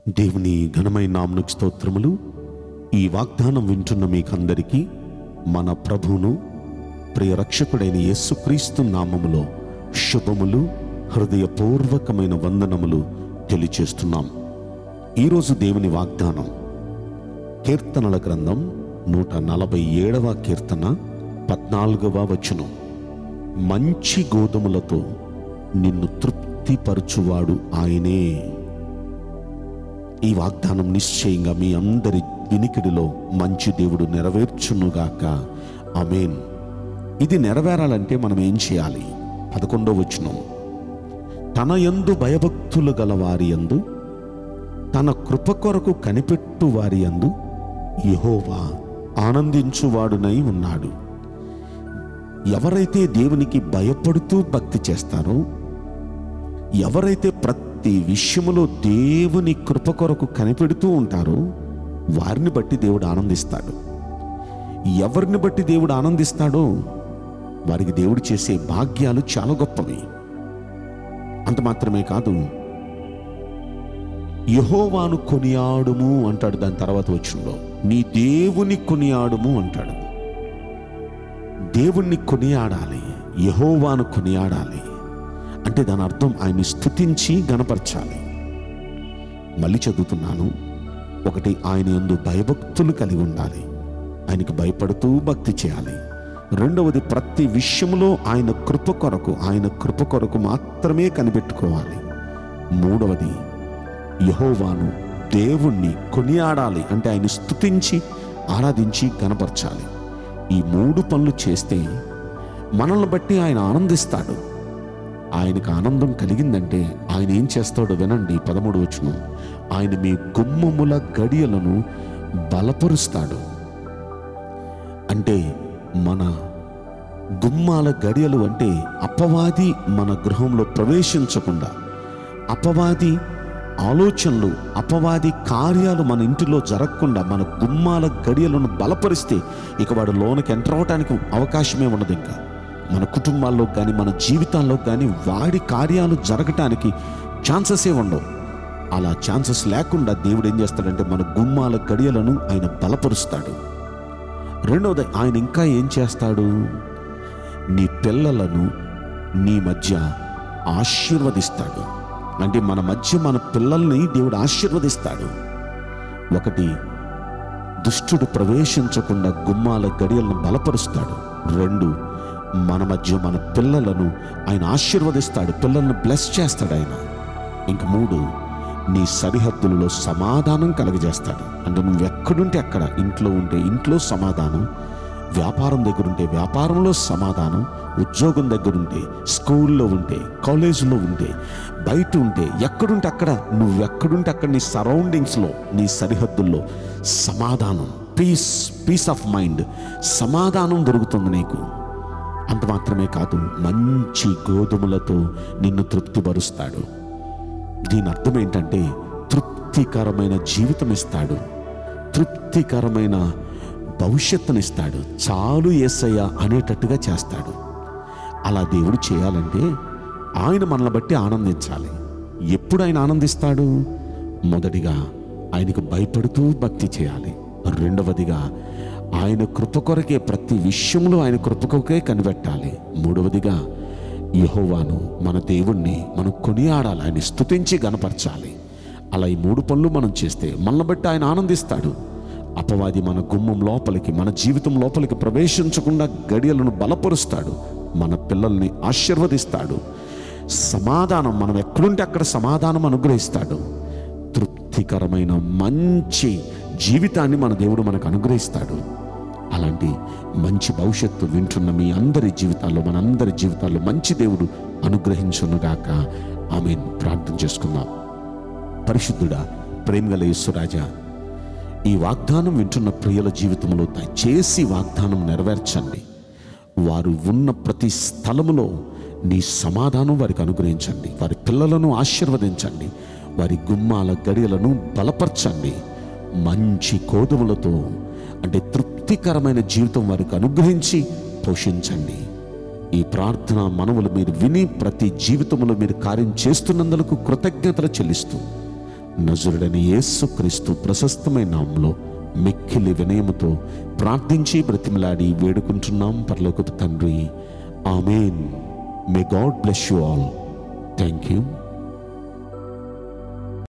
దేవుని ఘనమైన నామనుకు స్తోత్రములు ఈ వాగ్దానం వింటున్న మీకందరికీ మన ప్రభువును ప్రియ రక్షకుడైన యేసుక్రీస్తు నామములో శుభములు హృదయపూర్వకమైన వందనములు తెలియచేస్తున్నాం ఈరోజు దేవుని వాగ్దానం కీర్తనల గ్రంథం నూట నలభై ఏడవ కీర్తన పద్నాలుగవ వచనం మంచి గోధుమలతో నిన్ను తృప్తిపరచువాడు ఆయనే ఈ వాగ్దానం నిశ్చయంగా మీ అందరి వినికిడిలో మంచి దేవుడు నెరవేర్చునుగాక అమేన్ ఇది నెరవేరాలంటే మనం ఏం చేయాలి పదకొండో వచనం తన యందు భయభక్తులు గల వారి యందు తన కృప కొరకు కనిపెట్టు వారి యందు యెహోవా ఆనందించువాడునై ఉన్నాడు ఎవరైతే దేవునికి భయపడుతూ భక్తి చేస్తారో ఎవరైతే ప్రతి విషయములో దేవుని కృప కొరకు కనిపెడుతూ ఉంటారో వారిని బట్టి దేవుడు ఆనందిస్తాడు ఎవరిని బట్టి దేవుడు ఆనందిస్తాడో వారికి దేవుడు చేసే భాగ్యాలు చాలా గొప్పవి అంత మాత్రమే కాదు యహోవాను కొనియాడుము అంటాడు దాని తర్వాత వచ్చంలో నీ దేవుని కొనియాడుము అంటాడు దేవుణ్ణి కొనియాడాలి యహోవాను కొనియాడాలి అంటే దాని అర్థం ఆయన్ని స్తుతించి గణపరచాలి మళ్ళీ చదువుతున్నాను ఒకటి ఆయన ఎందు భయభక్తులు కలిగి ఉండాలి ఆయనకు భయపడుతూ భక్తి చేయాలి రెండవది ప్రతి విషయంలో ఆయన కృప కొరకు ఆయన కృప కొరకు మాత్రమే కనిపెట్టుకోవాలి మూడవది యహోవాను దేవుణ్ణి కొనియాడాలి అంటే ఆయన స్తుతించి ఆరాధించి గనపరచాలి ఈ మూడు పనులు చేస్తే మనల్ని బట్టి ఆయన ఆనందిస్తాడు ఆయనకు ఆనందం కలిగిందంటే ఆయన ఏం చేస్తాడో వినండి పదమూడు వచనం ఆయన మీ గుమ్మముల గడియలను బలపరుస్తాడు అంటే మన గుమ్మాల గడియలు అంటే అపవాది మన గృహంలో ప్రవేశించకుండా అపవాది ఆలోచనలు అపవాది కార్యాలు మన ఇంటిలో జరగకుండా మన గుమ్మాల గడియలను బలపరిస్తే ఇక వాడు లోనికి ఎంటర్ అవడానికి అవకాశమే ఉండదు ఇంకా మన కుటుంబాల్లో కానీ మన జీవితాల్లో కానీ వాడి కార్యాలు జరగటానికి ఛాన్సెసే ఉండవు అలా ఛాన్సెస్ లేకుండా దేవుడు ఏం చేస్తాడంటే మన గుమ్మాల గడియలను ఆయన బలపరుస్తాడు రెండవది ఆయన ఇంకా ఏం చేస్తాడు నీ పిల్లలను నీ మధ్య ఆశీర్వదిస్తాడు అంటే మన మధ్య మన పిల్లల్ని దేవుడు ఆశీర్వదిస్తాడు ఒకటి దుష్టుడు ప్రవేశించకుండా గుమ్మాల గడియలను బలపరుస్తాడు రెండు మన మధ్య మన పిల్లలను ఆయన ఆశీర్వదిస్తాడు పిల్లలను బ్లెస్ చేస్తాడు ఆయన ఇంక మూడు నీ సరిహద్దులలో సమాధానం కలుగజేస్తాడు అంటే నువ్వు ఎక్కడుంటే అక్కడ ఇంట్లో ఉంటే ఇంట్లో సమాధానం వ్యాపారం దగ్గర ఉంటే వ్యాపారంలో సమాధానం ఉద్యోగం దగ్గర ఉంటే స్కూల్లో ఉంటే కాలేజీలో ఉంటే బయట ఉంటే ఎక్కడుంటే అక్కడ నువ్వు ఎక్కడుంటే అక్కడ నీ సరౌండింగ్స్లో నీ సరిహద్దుల్లో సమాధానం పీస్ పీస్ ఆఫ్ మైండ్ సమాధానం దొరుకుతుంది నీకు అంత మాత్రమే కాదు మంచి గోధుమలతో నిన్ను తృప్తిపరుస్తాడు దీని అర్థం ఏంటంటే తృప్తికరమైన జీవితం ఇస్తాడు తృప్తికరమైన భవిష్యత్తునిస్తాడు చాలు ఏసయ్య అనేటట్టుగా చేస్తాడు అలా దేవుడు చేయాలంటే ఆయన మనల్ని బట్టి ఆనందించాలి ఎప్పుడు ఆయన ఆనందిస్తాడు మొదటిగా ఆయనకు భయపడుతూ భక్తి చేయాలి రెండవదిగా ఆయన కృప కొరకే ప్రతి విషయంలో ఆయన కృప కొరకే కనిపెట్టాలి మూడవదిగా యహోవాను మన దేవుణ్ణి మనం కొనియాడాలి ఆయన స్తుతించి గనపరచాలి అలా ఈ మూడు పనులు మనం చేస్తే మనల్ని బట్టి ఆయన ఆనందిస్తాడు అపవాది మన గుమ్మం లోపలికి మన జీవితం లోపలికి ప్రవేశించకుండా గడియలను బలపరుస్తాడు మన పిల్లల్ని ఆశీర్వదిస్తాడు సమాధానం మనం ఎక్కడుంటే అక్కడ సమాధానం అనుగ్రహిస్తాడు తృప్తికరమైన మంచి జీవితాన్ని మన దేవుడు మనకు అనుగ్రహిస్తాడు అలాంటి మంచి భవిష్యత్తు వింటున్న మీ అందరి జీవితాల్లో మన అందరి జీవితాల్లో మంచి దేవుడు అనుగ్రహించునుగాక ఆమె ప్రార్థన చేసుకుందాం పరిశుద్ధుడా ప్రేమగల యేసురాజా ఈ వాగ్దానం వింటున్న ప్రియుల జీవితంలో దయచేసి వాగ్దానం నెరవేర్చండి వారు ఉన్న ప్రతి స్థలములో నీ సమాధానం వారికి అనుగ్రహించండి వారి పిల్లలను ఆశీర్వదించండి వారి గుమ్మాల గడియలను బలపరచండి మంచి కోదుములతో అంటే తృప్తికరమైన జీవితం వారికి అనుగ్రహించి పోషించండి ఈ ప్రార్థన మనవులు మీరు విని ప్రతి జీవితంలో మీరు కార్యం చేస్తున్నందుకు కృతజ్ఞతలు చెల్లిస్తూ నజరుడని యేసు క్రీస్తు ప్రశస్తమైన నామంలో మిక్కిలి వినయముతో ప్రార్థించి బ్రతిమలాడి వేడుకుంటున్నాం పరలోకపు తండ్రి amen may God bless you all thank you